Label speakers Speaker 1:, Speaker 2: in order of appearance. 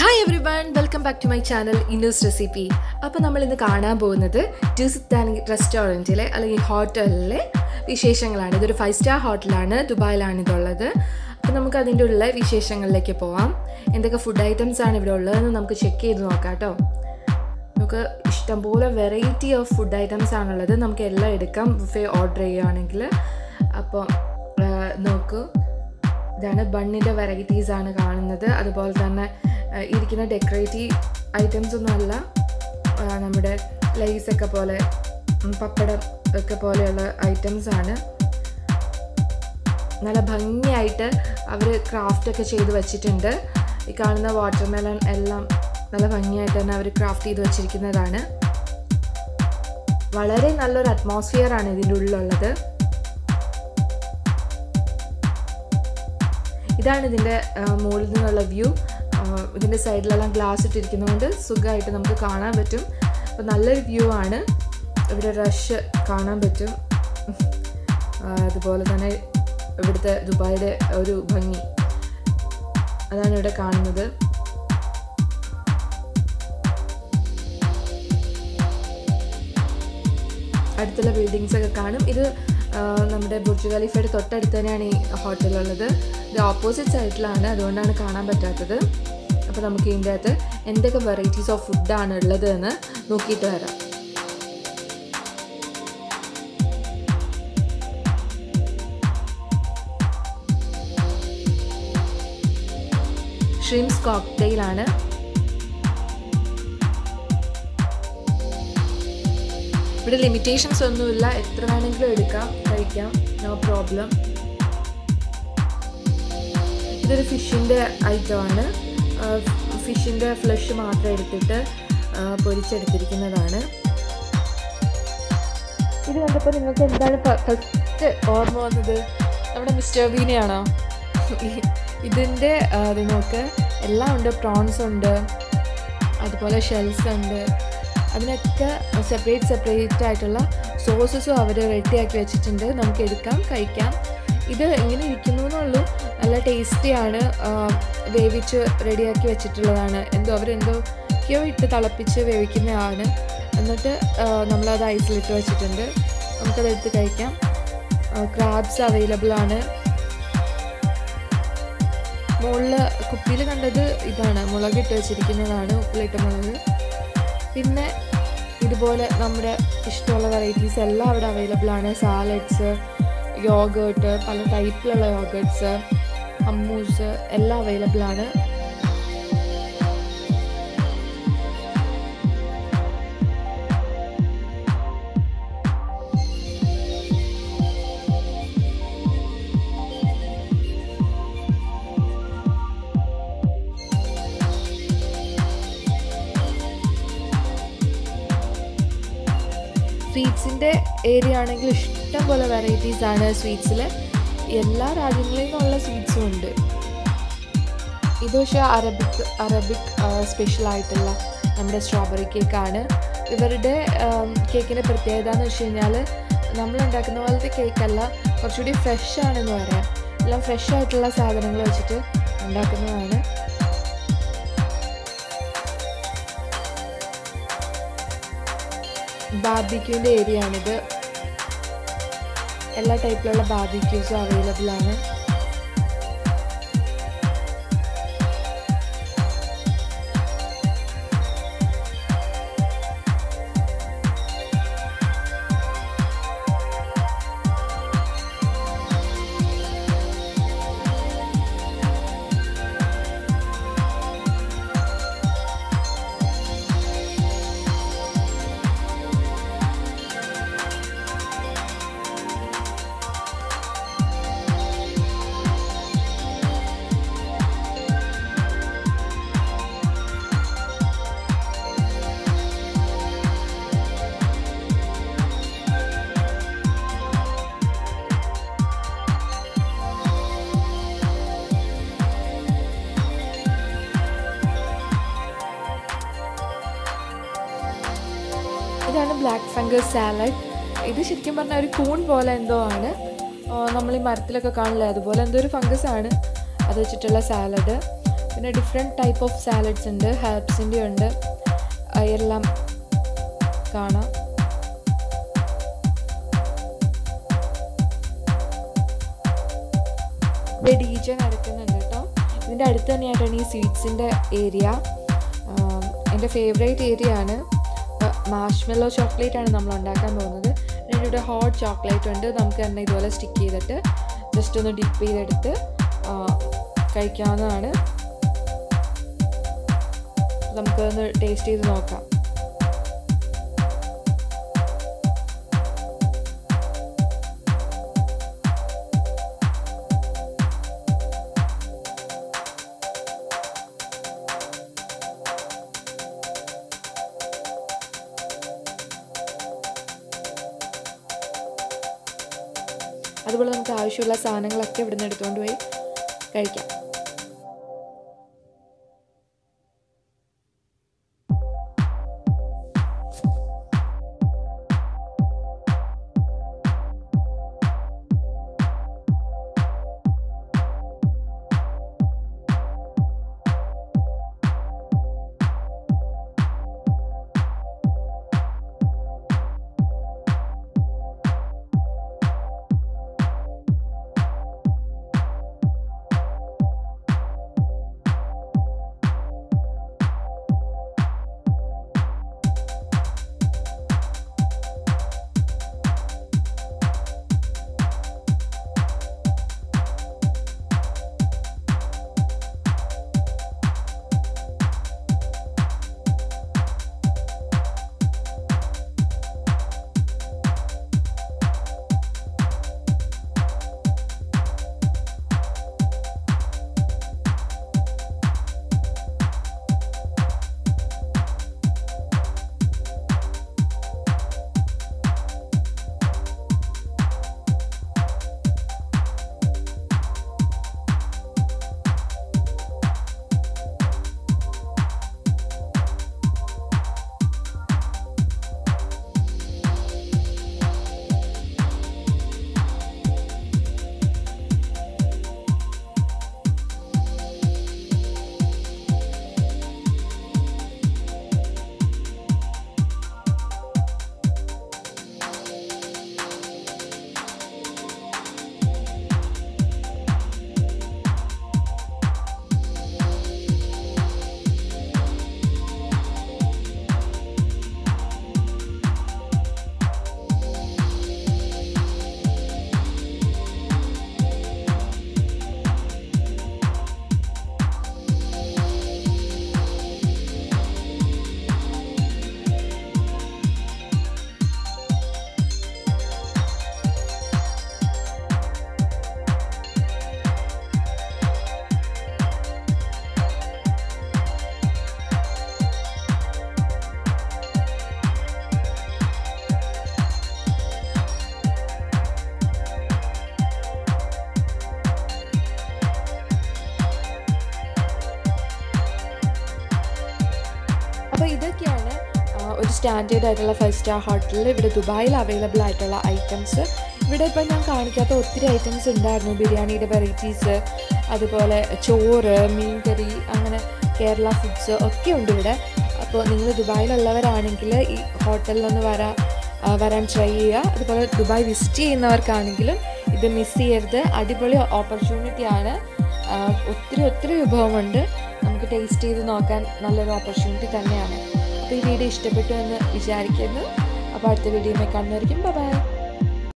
Speaker 1: hi everyone welcome back to my channel ഇന്നൂസ് recipe അപ്പോൾ നമ്മൾ ഇന്ന് കാണാൻ പോകുന്നത് ഡ്യൂസിത്താനി റെസ്റ്റോറൻറ്റിലെ അല്ലെങ്കിൽ ഹോട്ടലിലെ വിശേഷങ്ങളാണ് ഇതൊരു ഫൈവ് സ്റ്റാർ ഹോട്ടലാണ് ദുബായിലാണ് ഇതുള്ളത് അപ്പോൾ നമുക്ക് അതിൻ്റെ ഉള്ള വിശേഷങ്ങളിലേക്ക് പോവാം എന്തൊക്കെ ഫുഡ് ഐറ്റംസ് ആണ് ഇവിടെ ഉള്ളതെന്ന് നമുക്ക് ചെക്ക് ചെയ്ത് നോക്കാം കേട്ടോ നമുക്ക് ഇഷ്ടംപോലെ വെറൈറ്റി ഓഫ് ഫുഡ് ഐറ്റംസ് ആണുള്ളത് നമുക്ക് എല്ലാം എടുക്കാം ബുഫേ ഓർഡർ ചെയ്യുകയാണെങ്കിൽ അപ്പോൾ നോക്കൂ ഇതാണ് ബണ്ണിൻ്റെ വെറൈറ്റീസ് ആണ് കാണുന്നത് അതുപോലെ തന്നെ ആ, ഇരിക്കുന്ന ഡെക്കറേറ്റീവ് ഐറ്റംസ് ഒന്നുമല്ല ആ, നമ്മുടെ ലൈസ് ഒക്കെ പോലെ ഉം, പപ്പടം ഒക്കെ പോലെയുള്ള ഐറ്റംസ് ആണ് നല്ല ഭംഗിയായിട്ട് അവർ ക്രാഫ്റ്റ് ഒക്കെ ചെയ്ത് വെച്ചിട്ടുണ്ട് ഈ കാണുന്ന വാട്ടർമെലൺ എല്ലാം നല്ല ഭംഗിയായിട്ട് തന്നെ അവർ ക്രാഫ്റ്റ് ചെയ്ത് വെച്ചിരിക്കുന്നതാണ് വളരെ നല്ലൊരു അറ്റ്മോസ്ഫിയർ ആണ് ഇതിൻ്റെ ഉള്ളിലുള്ളത് ഇതാണ് ഇതിൻ്റെ മുകളിൽ നിന്നുള്ള വ്യൂ ഇതിൻ്റെ സൈഡിലെല്ലാം ഗ്ലാസ് ഇട്ടിരിക്കുന്നതുകൊണ്ട് സുഖമായിട്ട് നമുക്ക് കാണാൻ പറ്റും അപ്പോൾ നല്ലൊരു വ്യൂ ആണ് ഇവിടെ റഷ് കാണാൻ പറ്റും ആ, അതുപോലെ തന്നെ ഇവിടുത്തെ ദുബായിയുടെ ഒരു ഭംഗി അതാണ് ഇവിടെ കാണുന്നത് അടുത്തുള്ള ബിൽഡിങ്സ് ഒക്കെ കാണും ഇത് ആ, നമ്മുടെ ബുർജ് ഖലീഫയുടെ തൊട്ടടുത്ത് തന്നെയാണ് ഈ ഹോട്ടലുള്ളത് ഇത് ഓപ്പോസിറ്റ് സൈഡിലാണ് അതുകൊണ്ടാണ് കാണാൻ പറ്റാത്തത് അപ്പോൾ നമുക്ക് ഇതിൻ്റെ അകത്ത് എന്തൊക്കെ വെറൈറ്റീസ് ഓഫ് ഫുഡാണ് ഉള്ളത് എന്ന് നോക്കിയിട്ട് വരാം ഷ്രിംസ് കോക്ടെയിലാണ് ഇവിടെ ലിമിറ്റേഷൻസ് ഒന്നുമില്ല എത്ര വേണമെങ്കിലും എടുക്കാം കഴിക്കാം നോ പ്രോബ്ലം ഇതൊരു ഫിഷിൻ്റെ ഐറ്റമാണ് ഫിഷിൻ്റെ ഫ്ലഷ് മാത്രം എടുത്തിട്ട് ആ, പൊരിച്ചെടുത്തിരിക്കുന്നതാണ് ഇത് കണ്ടപ്പോൾ നിങ്ങൾക്ക് എന്താണ് ഫസ്റ്റ് ഓർമ്മ വന്നത് നമ്മുടെ മിസ്റ്റർ ബീനെയാണോ ഇതിൻ്റെ അത് നോക്ക് എല്ലാം ഉണ്ട് പ്രോൺസ് ഉണ്ട് അതുപോലെ ഷെൽസ് ഉണ്ട് അതിനൊക്കെ സെപ്പറേറ്റ് സെപ്പറേറ്റ് ആയിട്ടുള്ള സോസസും അവർ റെഡിയാക്കി വെച്ചിട്ടുണ്ട് നമുക്ക് എടുക്കാം കഴിക്കാം ഇത് എങ്ങനെ ഇരിക്കുന്നു എന്നുള്ളൂ നല്ല ടേസ്റ്റിയാണ് വേവിച്ച് റെഡിയാക്കി വെച്ചിട്ടുള്ളതാണ് എന്തോ അവരെന്തോ ക്യോ ഇട്ട് തിളപ്പിച്ച് വേവിക്കുന്നതാണ് എന്നിട്ട് ആ, നമ്മളത് ഐസിലിട്ട് വെച്ചിട്ടുണ്ട് നമുക്കത് എടുത്ത് കഴിക്കാം ക്രാബ്സ് അവൈലബിൾ ആണ് മുകളിൽ കുപ്പിയിൽ കണ്ടത് ഇതാണ് മുളകിട്ട് വെച്ചിരിക്കുന്നതാണ് ഉപ്പിലിട്ട മുളക് പിന്നെ ഇതുപോലെ നമ്മുടെ ഇഷ്ടമുള്ള വെറൈറ്റീസ് എല്ലാം അവിടെ അവൈലബിൾ ആണ് സാലഡ്സ് യോഗേർട്ട് പല ടൈപ്പിലുള്ള യോഗേർട്ട്സ് ഹമ്മൂസ് എല്ലാം അവൈലബിൾ ആണ് സ്വീറ്റ്സിൻ്റെ ഏരിയ ആണെങ്കിൽ ഇഷ്ടം പോലെ വെറൈറ്റീസ് ആണ് സ്വീറ്റ്സിൽ എല്ലാ രാജ്യങ്ങളിൽ നിന്നുള്ള സ്വീറ്റ്സും ഉണ്ട് ഇത് പക്ഷേ അറബിക് അറബിക് സ്പെഷ്യൽ ആയിട്ടുള്ള നമ്മുടെ സ്ട്രോബെറി കേക്കാണ് ഇവരുടെ കേക്കിൻ്റെ പ്രത്യേകത എന്ന് വെച്ച് കഴിഞ്ഞാൽ നമ്മൾ ഉണ്ടാക്കുന്ന പോലത്തെ കേക്കല്ല കുറച്ചുകൂടി ഫ്രഷ് ആണെന്ന് പറയാം എല്ലാം ഫ്രഷ് ആയിട്ടുള്ള സാധനങ്ങൾ വെച്ചിട്ട് ഉണ്ടാക്കുന്നതാണ് ബാർബിക്യൂൻ്റെ ഏരിയ ആണിത് എല്ലാ ടൈപ്പിലുള്ള ബാർബിക്യൂസും അവൈലബിൾ ആണ് ഇതാണ് ബ്ലാക്ക് ഫംഗസ് സാലഡ് ഇത് ശരിക്കും പറഞ്ഞാൽ ഒരു കൂൺ പോലെ എന്തോ ആണ് നമ്മൾ ഈ മരത്തിലൊക്കെ കാണില്ലേ അതുപോലെ എന്തോ ഒരു ഫംഗസ് ആണ് അത് വെച്ചിട്ടുള്ള സാലഡ് പിന്നെ ഡിഫറെൻറ്റ് ടൈപ്പ് ഓഫ് സാലഡ്സ് ഉണ്ട് ഹെർബ്സിൻ്റെ ഉണ്ട് ആ, എല്ലാം കാണാം ഡി ജെ നടക്കുന്നുണ്ട് കേട്ടോ ഇതിൻ്റെ അടുത്ത് തന്നെയായിട്ടാണ് ഈ സ്വീറ്റ്സിൻ്റെ ഏരിയ എൻ്റെ ഫേവറേറ്റ് ഏരിയ ആണ് മാഷ്മെല്ലോ ചോക്ലേറ്റ് ആണ് നമ്മൾ ഉണ്ടാക്കാൻ പോകുന്നത് പിന്നെ ഇവിടെ ഹോട്ട് ചോക്ലേറ്റ് ഉണ്ട് നമുക്ക് തന്നെ ഇതുപോലെ സ്റ്റിക്ക് ചെയ്തിട്ട് ജസ്റ്റ് ഒന്ന് ഡിപ്പ് ചെയ്തെടുത്ത് ആ, കഴിക്കാവുന്നതാണ് നമുക്ക് ഒന്ന് ടേസ്റ്റ് ചെയ്ത് നോക്കാം അതുപോലെ നമുക്ക് ആവശ്യമുള്ള സാധനങ്ങളൊക്കെ ഇവിടുന്ന് എടുത്തുകൊണ്ട് പോയി കഴിക്കാം അപ്പോൾ ഇതൊക്കെയാണ് ആ, ഒരു സ്റ്റാൻഡേർഡ് ആയിട്ടുള്ള ഫൈവ് സ്റ്റാർ ഹോട്ടലിൽ ഇവിടെ ദുബായിൽ അവൈലബിൾ ആയിട്ടുള്ള ഐറ്റംസ് ഇവിടെ ഇപ്പം ഞാൻ കാണിക്കാത്ത ഒത്തിരി ഐറ്റംസ് ഉണ്ടായിരുന്നു ബിരിയാണിയുടെ വെറൈറ്റീസ് അതുപോലെ ചോറ് മീൻകറി അങ്ങനെ കേരള ഫുഡ്സ് ഒക്കെ ഉണ്ട് ഇവിടെ അപ്പോൾ നിങ്ങൾ ദുബായിലുള്ളവരാണെങ്കിൽ ഈ ഹോട്ടലിലൊന്ന് വരാ ആ, വരാൻ ട്രൈ ചെയ്യുക അതുപോലെ ദുബായ് വിസിറ്റ് ചെയ്യുന്നവർക്കാണെങ്കിലും ഇത് മിസ് ചെയ്യരുത് അടിപൊളി ഓപ്പർച്യൂണിറ്റിയാണ് ഒത്തിരി ഒത്തിരി വിഭവമുണ്ട് നമുക്ക് ടേസ്റ്റ് ചെയ്ത് നോക്കാൻ നല്ലൊരു ഓപ്പർച്യൂണിറ്റി തന്നെയാണ് അപ്പോൾ ഈ വീഡിയോ ഇഷ്ടപ്പെട്ടു എന്ന് വിചാരിക്കുന്നു അപ്പോൾ അടുത്ത വീഡിയോയിൽ കാണുന്നവരിക്കും ബൈ